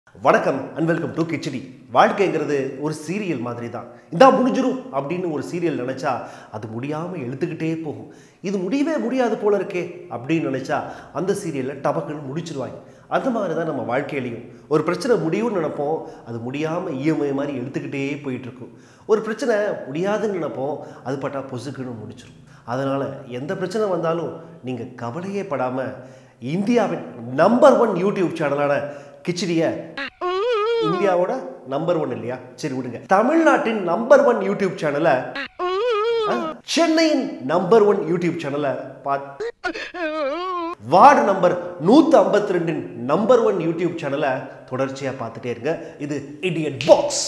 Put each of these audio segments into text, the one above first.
வணக்கம் and welcome to khichdi வாழ்க்கைங்கிறது ஒரு சீரியல் மாதிரி தான் இந்தா முடிஞ்சிரும் அப்படின்னு ஒரு சீரியல் நினச்சா அது முடியாமல் எழுத்துக்கிட்டே போகும் இது முடியவே முடியாது போல இருக்கே அப்படின்னு நினச்சா அந்த சீரியலில் டபக்குன்னு முடிச்சிருவாங்க அந்த மாதிரி தான் நம்ம வாழ்க்கையிலையும் ஒரு பிரச்சனை முடியும்னு நினைப்போம் அது முடியாமல் இஎம்ஐ மாதிரி எழுத்துக்கிட்டே போயிட்டுருக்கும் ஒரு பிரச்சனை முடியாதுன்னு நினைப்போம் அது பட்டா பொசுக்குன்னு முடிச்சிடும் அதனால் எந்த பிரச்சனை வந்தாலும் நீங்கள் கவலையே படாமல் இந்தியாவின் நம்பர் ஒன் யூடியூப் சேனலான கிச்சடியை இந்தியாவோட நம்பர் ஒன் இல்லையா சரி விடுங்க தமிழ்நாட்டின் நம்பர் ஒன் யூடியூப் சேனலை சென்னையின் நம்பர் ஒன் யூடியூப் சேனலை பார்த்து வார்டு நம்பர் நூத்தி ஐம்பத்தி ரெண்டின் நம்பர் ஒன் யூடியூப் சேனலை தொடர்ச்சியா பார்த்துட்டே இருங்க இது இடியட் பாக்ஸ்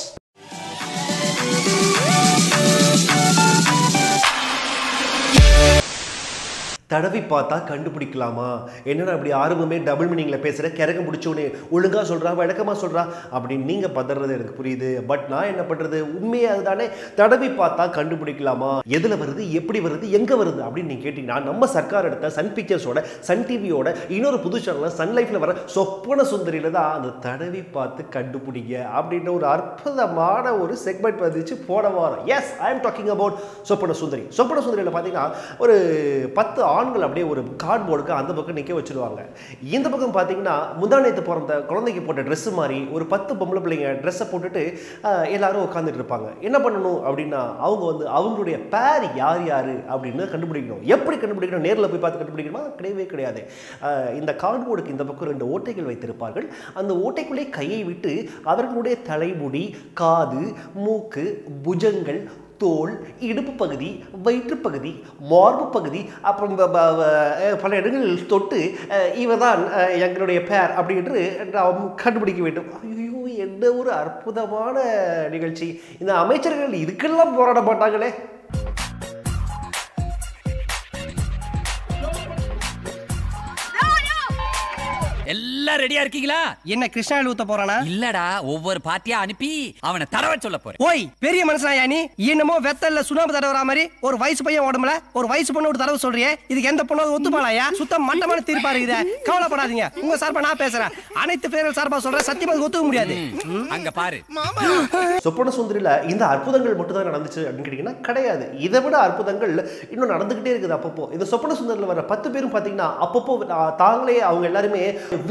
தடவி பார்த்தா கண்டுபிடிக்கலாமா என்னடா இப்படி ஆர்வமே டபுள் மீனிங்கில் பேசுகிற கிறக்கம் பிடிச்சோன்னே ஒழுங்காக சொல்கிறா வழக்கமாக சொல்கிறா அப்படின்னு நீங்கள் பதறது எனக்கு புரியுது பட் நான் என்ன பண்ணுறது உண்மையே அதுதானே தடவி பார்த்தா கண்டுபிடிக்கலாமா எதில் வருது எப்படி வருது எங்கே வருது அப்படின்னு நீங்கள் கேட்டிங்கன்னா நம்ம சர்க்கார் எடுத்த சன் பிக்சர்ஸோட சன் டிவியோட இன்னொரு புது சேனலில் சன் லைஃப்பில் வர சொப்பன சுந்தரியில் தான் அந்த தடவி பார்த்து கண்டுபிடிங்க அப்படின்ற ஒரு அற்புதமான ஒரு செக்மெண்ட் வந்துச்சு போன வாரம் yes I am talking about Soppana Sundari சொப்பன சுந்தரியில் பார்த்தீங்கன்னா ஒரு பத்து ஆண்கள் அப்படியே ஒரு கார்ட்போர்டுக்கு அந்த பக்கம் நிற்க வச்சுருவாங்க இந்த பக்கம் பார்த்தீங்கன்னா முந்தானத்து பிறந்த குழந்தைக்கு போட்ட ட்ரெஸ்ஸு மாதிரி ஒரு பத்து பொம்பளை பிள்ளைங்க ட்ரெஸ்ஸை போட்டுட்டு ஆஹ், எல்லாரும் உட்காந்துட்டு இருப்பாங்க என்ன பண்ணணும் அப்படின்னா அவங்க வந்து அவங்களுடைய பேர் யார் யார் அப்படின்னு கண்டுபிடிக்கணும் எப்படி கண்டுபிடிக்கணும் நேரில் போய் பார்த்து கண்டுபிடிக்கணுமா கிடையவே கிடையாது ஆஹ், இந்த கார்ட்போர்டுக்கு இந்த பக்கம் ரெண்டு ஓட்டைகள் வைத்திருப்பார்கள் அந்த ஓட்டைக்குள்ளே கையை விட்டு அவர்களுடைய தலைமுடி காது மூக்கு புஜங்கள் தோல் இடுப்பு பகுதி வயிற்று பகுதி மார்பு பகுதி அப்புறம் ப- ப- ப- அஹ் பல இடங்களில் தொட்டு இவர் தான் எங்களுடைய பேர் அப்படி என்று நாம் கண்டுபிடிக்க வேண்டும் ஐயோ என்ன ஒரு அற்புதமான நிகழ்ச்சி இந்த அமைச்சர்கள் இதுக்கெல்லாம் போராட மாட்டாங்களே எல்லாம் ரெடியா இருக்கீங்களா என்ன கிருஷ்ணாவில் ஊத்த போறானா இல்லடா ஒவ்வொரு பார்ட்டியா அனுப்பி அவனை தடவ சொல்ல போறேன் ஓய் பெரிய மனுஷனா நீ என்னமோ வெத்தல்ல சுண்ணாம்பு தடவுற மாதிரி ஒரு வயசு பையன் உடம்புல ஒரு வயசு பொண்ணு ஒரு தடவை சொல்றியே இதுக்கு எந்த பொண்ணு ஒத்துப்பாளாயா சுத்தம் மட்டமான தீர்ப்பா இருக்குது கவலைப்படாதீங்க உங்க சார்பா நான் பேசுறேன் அனைத்து பேர்கள் சார்பா சொல்றேன் சத்தியமா இதுக்கு ஒத்துக்க முடியாது அங்க பாரு சொப்பன சுந்தரியில் இந்த அற்புதங்கள் மட்டும் தான் நடந்துச்சு அப்படின்னு கேட்டிங்கன்னா கிடையாது இதை விட அற்புதங்கள் இன்னும் நடந்துக்கிட்டே இருக்குது அப்பப்போ இந்த சொப்பன சுந்தரில் வர பத்து பேரும் பார்த்தீங்கன்னா அப்பப்போ ஆ, தாங்களே அவங்க எல்லாருமே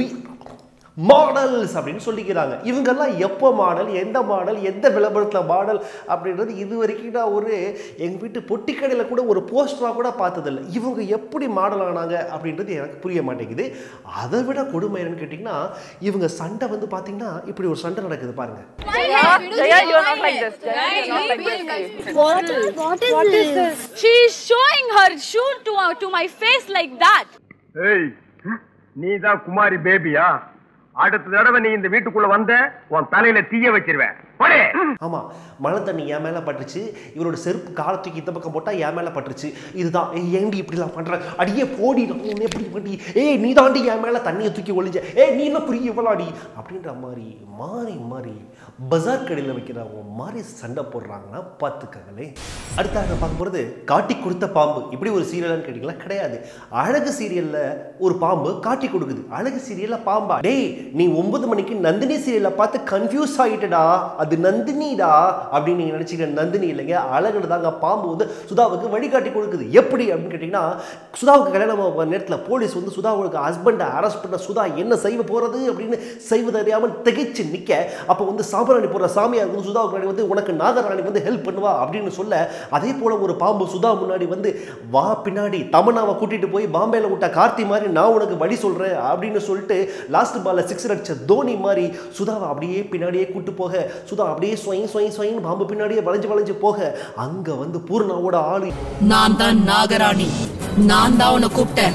மாடல்ஸ் அப்படின்னு சொல்லிக்கிறாங்க இவங்கெல்லாம் எப்போ மாடல் எந்த மாடல் எந்த விளம்பரத்தில் மாடல் அப்படின்றது இது வரைக்கும் நான் ஒரு எங்கள் வீட்டு பொட்டி கடையில் கூட ஒரு போஸ்டராக கூட பார்த்ததில்ல இவங்க எப்படி மாடல் ஆனாங்க அப்படின்றது எனக்கு புரிய மாட்டேங்குது அதை விட கொடுமை என்னன்னு கேட்டிங்கன்னா இவங்க சண்டை வந்து பார்த்தீங்கன்னா இப்படி ஒரு சண்டை நடக்குது பாருங்க Jaya, you're not like this. Jaya, you're not like this. please. What is, what is this? She is showing her shoe to, uh, to my face like that. ஏய் நீ தான் குமாரி பேபியா அடுத்த தடவை நீ இந்த வீட்டுக்குள்ள வந்த உன் தலையில தீய வச்சிருவேன் போடே ஆமாம் மழை தண்ணி என் மேலே பட்டுச்சு இவரோட செருப்பு காலை தூக்கி இந்த பக்கம் போட்டால் என் மேலே பட்டுருச்சு இதுதான் ஏய் ஏண்டி இப்படிலாம் பண்ணுற அடியே போடி நான் உன்னை எப்படி பண்ணி ஏய் நீ தாண்டி என் மேலே தண்ணியை தூக்கி ஒளிஞ்ச ஏய் நீ என்ன புரிய இவ்வளோடி அப்படின்ற மாதிரி மாறி மாறி பஜார் கடையில் வைக்கிறவங்க மாதிரி சண்டை போடுறாங்கன்னா பார்த்துக்கங்களே அடுத்தாக பார்க்க போகிறது காட்டி கொடுத்த பாம்பு இப்படி ஒரு சீரியலான்னு கேட்டிங்களா கிடையாது அழகு சீரியலில் ஒரு பாம்பு காட்டி கொடுக்குது அழகு சீரியலில் பாம்பா டேய் நீ ஒன்பது மணிக்கு நந்தினி சீரியலை பார்த்து கன்ஃபியூஸ் ஆகிட்டடா அது நந்தினிடா அப்படின்னு நீங்கள் நினச்சிக்க நந்தினி இல்லைங்க அழகுல தாங்க பாம்பு வந்து சுதாவுக்கு வழிகாட்டி கொடுக்குது எப்படி அப்படின்னு கேட்டிங்கன்னா சுதாவுக்கு கல்யாணம் ஆன நேரத்தில் போலீஸ் வந்து சுதாவுக்கு ஹஸ்பண்டை அரெஸ்ட் பண்ண சுதா என்ன செய்ய போகிறது அப்படின்னு செய்வது அறியாமல் திகைச்சு நிற்க அப்போ வந்து சாம்பிராணி போடுற சாமியார் வந்து சுதாவுக்கு முன்னாடி வந்து உனக்கு நாகராணி வந்து ஹெல்ப் பண்ணுவா அப்படின்னு சொல்ல அதே போல் ஒரு பாம்பு சுதா முன்னாடி வந்து வா பின்னாடி தமன்னாவை கூட்டிட்டு போய் பாம்பேல விட்ட கார்த்தி மாதிரி நான் உனக்கு வழி சொல்கிறேன் அப்படின்னு சொல்லிட்டு லாஸ்ட் பால்ல சிக்ஸ் அடிச்ச தோனி மாதிரி சுதாவை அப்படியே பின்னாடியே கூட்டு போக சுதா அப்படியே ஸ்வயம் ஸ்வயம் ஸ்வயம் பாம்பு பின்னாடியே வளைஞ்சு வளைஞ்சு போக அங்கே வந்து பூர்ணாவோட ஆளு நான் தான் நாகராணி நான் தான் உன்னை கூப்பிட்டேன்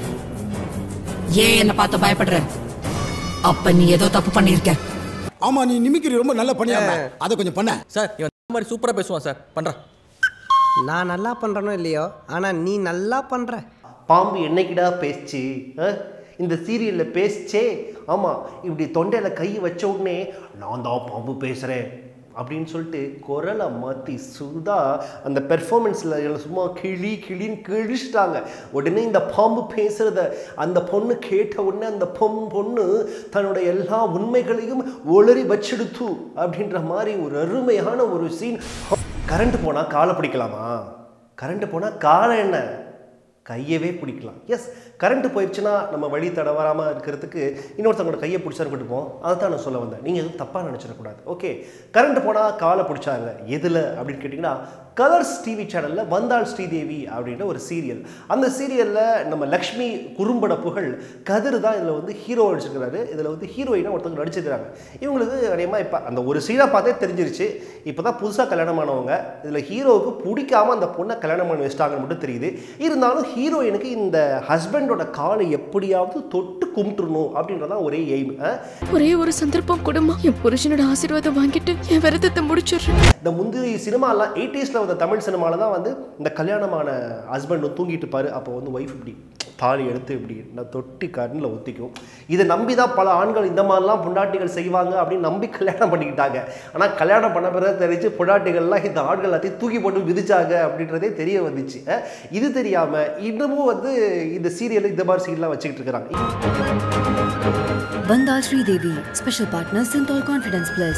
ஏன் என்ன பார்த்து பயப்படுற அப்ப நீ ஏதோ தப்பு பண்ணிருக்க ஆமா நீ நிமிக்கிரி ரொம்ப நல்லா பண்ணியாம அதை கொஞ்சம் பண்ண சார் இவன் இந்த மாதிரி சூப்பரா பேசுவான் சார் பண்றான் நான் நல்லா பண்றேனோ இல்லையோ ஆனா நீ நல்லா பண்ற பாம்பு என்னைக்கிடா பேசுச்சு ஆ? இந்த சீரியலில் பேசுச்சே ஆமாம் இப்படி தொண்டையில் கை வச்ச உடனே நான் தான் பாம்பு பேசுகிறேன் அப்படின்னு சொல்லிட்டு குரலை மாற்றி சுதா அந்த பெர்ஃபார்மன்ஸில் சும்மா கிளி கிளின்னு கிழிச்சிட்டாங்க உடனே இந்த பாம்பு பேசுகிறத அந்த பொண்ணு கேட்ட உடனே அந்த பொம் பொண்ணு தன்னோட எல்லா உண்மைகளையும் ஒளறி வச்செடுத்து அப்படின்ற மாதிரி ஒரு அருமையான ஒரு சீன் கரண்ட் போனால் காலை பிடிக்கலாமா கரண்ட் போனால் காலை என்ன கையவே பிடிக்கலாம் எஸ் கரண்ட் போயிடுச்சுன்னா நம்ம வழி தடவராமல் இருக்கிறதுக்கு இன்னொருத்தவங்களோட கையை பிடிச்சா கொடுப்போம் அதை தான் நான் சொல்ல வந்தேன் நீங்கள் எதுவும் தப்பாக நினச்சிடக்கூடாது ஓகே கரண்ட் போனால் காலை பிடிச்சாங்க எதில் அப்படின்னு கேட்டிங்கன்னா கலர்ஸ் டிவி சேனலில் வந்தாள் ஸ்ரீதேவி அப்படின்ற ஒரு சீரியல் அந்த சீரியலில் நம்ம லக்ஷ்மி குறும்பட புகழ் கதிர் தான் இதில் வந்து ஹீரோ நடிச்சிருக்கிறாரு இதில் வந்து ஹீரோயினாக ஒருத்தவங்க நடிச்சிருக்காங்க இவங்களுக்கு அதிகமாக இப்போ அந்த ஒரு சீனாக பார்த்தே தெரிஞ்சிருச்சு இப்போ தான் புதுசாக கல்யாணம் ஆனவங்க இதில் ஹீரோவுக்கு பிடிக்காம அந்த பொண்ணை கல்யாணம் பண்ணி வச்சிட்டாங்கன்னு மட்டும் தெரியுது இருந்தாலும் ஹீரோயினுக்கு இந்த ஹஸ்பண்டோட காலை எப்படியாவது தொட்டு கும்பிட்டுறணும் அப்படின்றதான் ஒரே எய்ம் ஒரே ஒரு சந்தர்ப்பம் கொடுமா என் புருஷனோட ஆசீர்வாதம் வாங்கிட்டு என் விரதத்தை முடிச்சிடுறேன் இந்த முந்தைய சினிமாலாம் எயிட்டிஸில் வந்த தமிழ் சினிமாவில் தான் வந்து இந்த கல்யாணமான ஹஸ்பண்ட் வந்து தூங்கிட்டு இருப்பாரு அப்போ வந்து ஒய்ஃப் இப்படி தாலி எடுத்து இப்படி நான் தொட்டி கண்ணில் ஒத்திக்கும் இதை நம்பி தான் பல ஆண்கள் இந்த மாதிரிலாம் பொண்டாட்டிகள் செய்வாங்க அப்படின்னு நம்பி கல்யாணம் பண்ணிக்கிட்டாங்க ஆனால் கல்யாணம் பண்ண பிறகு தெரிஞ்சு பொண்டாட்டிகள்லாம் இந்த ஆண்கள் எல்லாத்தையும் தூக்கி போட்டு விதிச்சாங்க அப்படின்றதே தெரிய வந்துச்சு அஹ் இது தெரியாமல் இன்னமும் வந்து இந்த சீரியல் இந்த மாதிரி சீரியல்லாம் வச்சுக்கிட்டு இருக்கிறாங்க Vandal Sridevi, special partner Synthol Confidence Plus.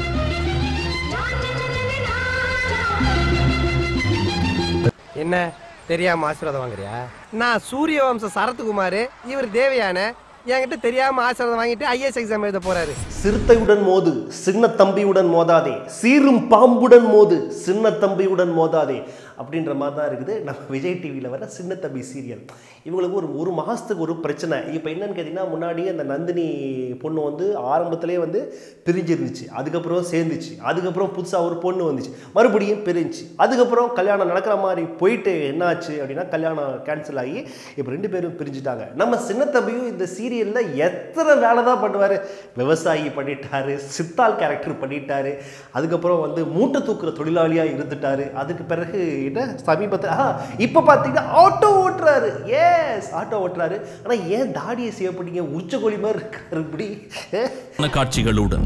என்ன தெரியாம ஆசீர்வாதம் வாங்குறியா நான் சூரிய வம்ச சரத்குமார் இவர் தேவையான என்கிட்ட தெரியாம ஆசீர்வாதம் வாங்கிட்டு ஐஏஎஸ் எக்ஸாம் எழுத போறாரு சிறுத்தையுடன் மோது சின்ன தம்பியுடன் மோதாதே சீரும் பாம்புடன் மோது சின்ன தம்பியுடன் மோதாதே அப்படின்ற மாதிரி தான் இருக்குது நம்ம விஜய் டிவியில் வர சின்ன தம்பி சீரியல் இவங்களுக்கு ஒரு ஒரு மாதத்துக்கு ஒரு பிரச்சனை இப்போ என்னன்னு கேட்டிங்கன்னா முன்னாடி அந்த நந்தினி பொண்ணு வந்து ஆரம்பத்திலே வந்து பிரிஞ்சிருந்துச்சு அதுக்கப்புறம் சேர்ந்துச்சு அதுக்கப்புறம் புதுசாக ஒரு பொண்ணு வந்துச்சு மறுபடியும் பிரிஞ்சுச்சு அதுக்கப்புறம் கல்யாணம் நடக்கிற மாதிரி போயிட்டு என்னாச்சு அப்படின்னா கல்யாணம் கேன்சல் ஆகி இப்போ ரெண்டு பேரும் பிரிஞ்சுட்டாங்க நம்ம சின்ன தம்பியும் இந்த சீரியலில் எத்தனை வேலை தான் பண்ணுவார் விவசாயி பண்ணிட்டாரு சித்தால் கேரக்டர் பண்ணிட்டாரு அதுக்கப்புறம் வந்து மூட்டை தூக்குற தொழிலாளியாக இருந்துட்டாரு அதுக்கு பிறகு என்ன சமீபத்தில் ஆ இப்போ பார்த்தீங்கன்னா ஆட்டோ ஓட்டுறாரு எஸ் ஆட்டோ ஓட்டுறாரு ஆனால் ஏன் தாடியை சேவ் பண்ணீங்க உச்சகோழி மாதிரி இருக்காரு இப்படி அஹ்? காட்சிகளுடன்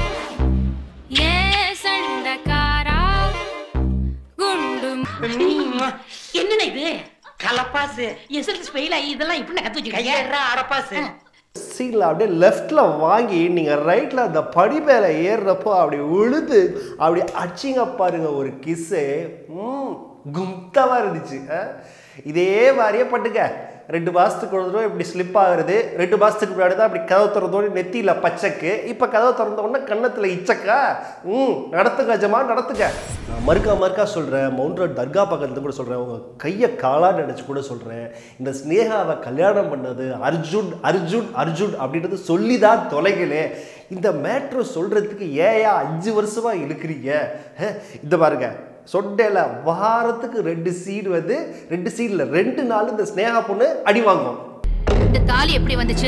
என்னண்ணா இது கலப்பாசு எஸ்எல்சி ஃபெயில் ஆகி இதெல்லாம் இப்படி கத்து வச்சிருக்கீங்க அடப்பாசு சீனில் அப்படியே லெஃப்டில் வாங்கி நீங்கள் ரைட்டில் அந்த படி மேலே ஏறுறப்போ அப்படி உழுது அப்படி அடிச்சிங்க பாருங்க ஒரு கிஸ்ஸு ம் கும்தமாக இருந்துச்சு ஆ? இதே மாதிரியே பட்டுக்க ரெண்டு மாதத்துக்கு ஒரு தடவை இப்படி ஸ்லிப் ஆகுறது ரெண்டு மாதத்துக்கு முன்னாடி தான் அப்படி கதவு திறந்தோடனே நெத்தியில் பச்சைக்கு இப்போ கதவு திறந்த உடனே கன்னத்தில் இச்சக்கா ம் நடத்துங்க ஜமா நடத்துங்க நான் மறுக்கா மறுக்கா சொல்கிறேன் மவுண்ட் ரோட் தர்கா பக்கத்துல கூட சொல்கிறேன் உங்கள் கையை காலாக நினச்சி கூட சொல்கிறேன் இந்த ஸ்னேகாவை கல்யாணம் பண்ணது அர்ஜுன் அர்ஜுன் அர்ஜுன் அப்படின்றது சொல்லி தான் தொலைகளே இந்த மேட்ரு சொல்கிறதுக்கு ஏயா அஞ்சு வருஷமாக இழுக்கிறீங்க ஹே, இந்த பாருங்க சொன்னேல வாரத்துக்கு ரெண்டு சீடு வந்து ரெண்டு சீடில் ரெண்டு நாள் இந்த ஸ்னேகா பொண்ணு அடி வாங்கும் இந்த தாலி எப்படி வந்துச்சு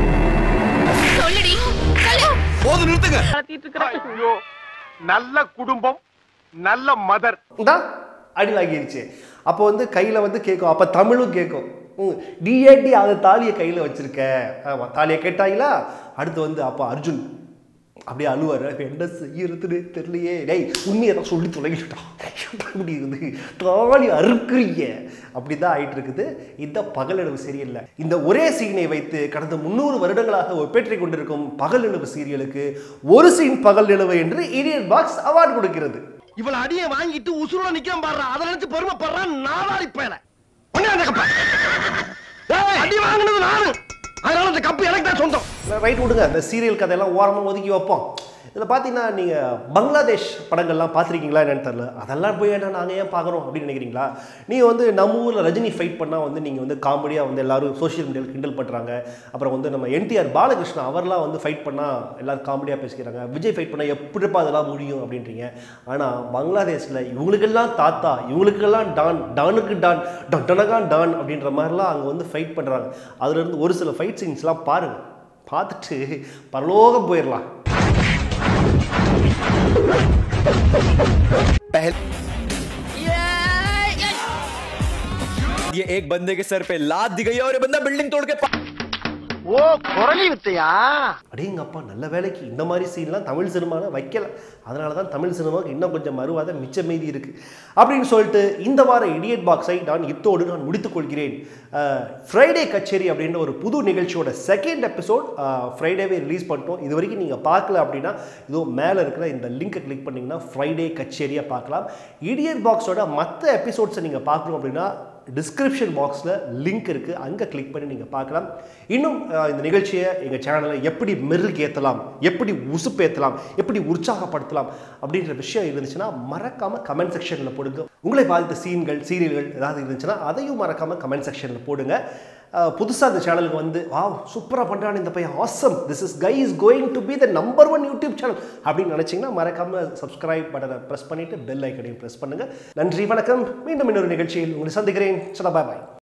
சொல்லுடி சொல்லு போது நிறுத்துங்க ஐயோ நல்ல குடும்பம் நல்ல மதர் தான் அடி வாங்கிருச்சு அப்போ வந்து கையில் வந்து கேட்கும் அப்போ தமிழும் கேட்கும் ம், நீ ஏண்டி அந்த தாலியை கையில் வச்சிருக்க ஆமாம் தாலியை கேட்டாங்களா அடுத்து வந்து அப்போ அர்ஜுன் அப்படியே அழுவார் அப்ப என்ன செய்யறதுன்னு தெரியலையே டேய் உண்மையை தான் சொல்லி தொலைகிட்டான் இப்படி இருந்து தாலி அறுக்குறீங்க அப்படி தான் ஆயிட்டு இருக்குது இந்த பகலெனவு சீரியல்ல இந்த ஒரே சீனை வைத்து கடந்த முந்நூறு வருடங்களாக ஒப்பேற்றிக் கொண்டிருக்கும் பகலெனவு சீரியலுக்கு ஒரு சீன் பகல் நிலவு என்று இந்தியன் பாக்ஸ் அவார்டு கொடுக்கிறது இவள அடியை வாங்கிட்டு உசுரோட நிக்காம பாடுறான் அதை நினைச்சு பெருமைப்படுறான் நாலாடி பேல ஒண்ணே அந்த கப்ப அடி வாங்கினது நானு அதனால அந்த கப்பு எனக்கு தான் சொந்தம் ரைட் விடுங்க அந்த சீரியல் கதையெல்லாம் ஓரமாக ஒதுக்கி வைப்போம் இதில் பார்த்தீங்கன்னா நீங்கள் பங்களாதேஷ் படங்கள்லாம் பார்த்துருக்கீங்களா என்னன்னு தெரில அதெல்லாம் போய் என்ன நாங்கள் ஏன் பார்க்குறோம் அப்படின்னு நினைக்கிறீங்களா நீங்கள் வந்து நம்ம ஊரில் ரஜினி ஃபைட் பண்ணால் வந்து நீங்கள் வந்து காமெடியாக வந்து எல்லாரும் சோஷியல் மீடியாவில் கிண்டல் பண்ணுறாங்க அப்புறம் வந்து நம்ம என்டிஆர் பாலகிருஷ்ணா அவர்லாம் வந்து ஃபைட் பண்ணால் எல்லாரும் காமெடியாக பேசிக்கிறாங்க விஜய் ஃபைட் பண்ணால் எப்படிப்பா அதெல்லாம் முடியும் அப்படின்றீங்க ஆனால் பங்களாதேஷில் இவங்களுக்கெல்லாம் தாத்தா இவங்களுக்கெல்லாம் டான் டானுக்கு டான் டன் டனகான் டான் அப்படின்ற மாதிரிலாம் அங்கே வந்து ஃபைட் பண்ணுறாங்க அதுலேருந்து ஒரு சில ஃபைட் சீன்ஸ்லாம் பாருங்கள் பார்த்துட்டு பரலோகம் போயிடலாம் ये एक बंदे के सर पे लात दी गई है और ये बंदा बिल्डिंग तोड़ के पा- ஓ குரலி வித்தையா அடேங்கப்பா நல்ல வேலைக்கு இந்த மாதிரி சீன்லாம் தமிழ் சினிமாவில் வைக்கல அதனால தான் தமிழ் சினிமாவுக்கு இன்னும் கொஞ்சம் மறுவாத மிச்ச மீதி இருக்குது அப்படின்னு சொல்லிட்டு இந்த வார இடியட் பாக்ஸை நான் இத்தோடு நான் முடித்துக் கொள்கிறேன் ஃப்ரைடே கச்சேரி அப்படின்ற ஒரு புது நிகழ்ச்சியோட செகண்ட் எபிசோட் ஃப்ரைடேவே ரிலீஸ் பண்ணிட்டோம் இது வரைக்கும் நீங்கள் பார்க்கல அப்படின்னா இதோ மேலே இருக்கிற இந்த லிங்கை கிளிக் பண்ணிங்கன்னா ஃப்ரைடே கச்சேரியை பார்க்கலாம் இடியட் பாக்ஸோட மற்ற எபிசோட்ஸை நீங்கள் பார்க்கணும் அப்படின்னா டிஸ்கிரிப்ஷன் பாக்ஸில் லிங்க் இருக்குது அங்கே கிளிக் பண்ணி நீங்கள் பார்க்கலாம் இன்னும் அஹ், இந்த நிகழ்ச்சியை எங்கள் சேனலில் எப்படி மெருகேற்றலாம் எப்படி உசுப்பேற்றலாம் எப்படி உற்சாகப்படுத்தலாம் அப்படின்ற விஷயம் இருந்துச்சுன்னா மறக்காமல் கமெண்ட் செக்ஷனில் போடுங்க உங்களை பாதித்த சீன்கள் சீரியல்கள் ஏதாவது இருந்துச்சுன்னா அதையும் மறக்காமல் கமெண்ட் செக்ஷனில் போடுங்க புதுசாக இந்த சேனலுக்கு வந்து வா சூப்பராக பண்ணுறான் இந்த பையன் awesome this is guy is going to be the number one YouTube channel அப்படின்னு நினச்சிங்கன்னா மறக்காமல் சப்ஸ்கிரைப் பட்டனை ப்ரெஸ் பண்ணிவிட்டு பெல் ஐக்கனையும் ப்ரெஸ் பண்ணுங்கள் நன்றி வணக்கம் மீண்டும் இன்னொரு நிகழ்ச்சியில் உங்களை சந்திக்கிறேன் சதா பாய் பாய்